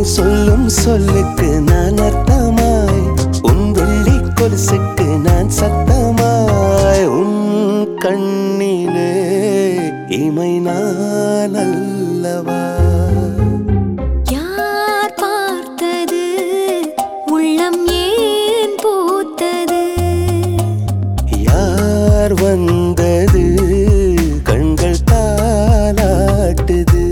சொல்லும் சொல்லுக்கு நான் அர்த்தமாய் உன் வெள்ளி கொலுசுக்கு நான் சத்தமாய் உன் கண்ணிலே இமை நான் அல்லவா யார் பார்த்தது உள்ளம் ஏன் பூத்தது யார் வந்தது கண்கள் தாளாட்டுது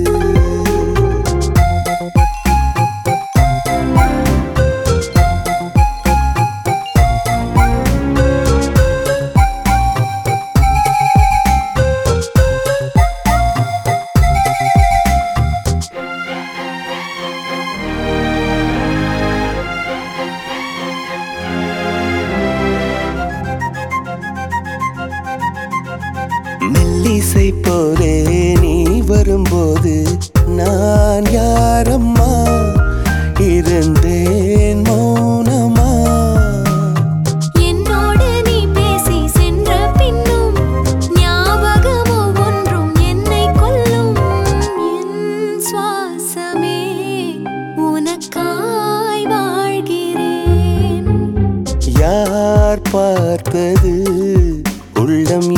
மெல்லிசை போலே நீ வரும்போது நான் யாரம்மா இருந்தேன் மௌனமா என்னோடு நீ பேசி சென்ற பின்னும் ஞாபகமோ ஒன்றும் என்னை கொல்லும் என் சுவாசமே உனக்காய் வாழ்கிறேன் யார் பார்த்தது உள்ளம்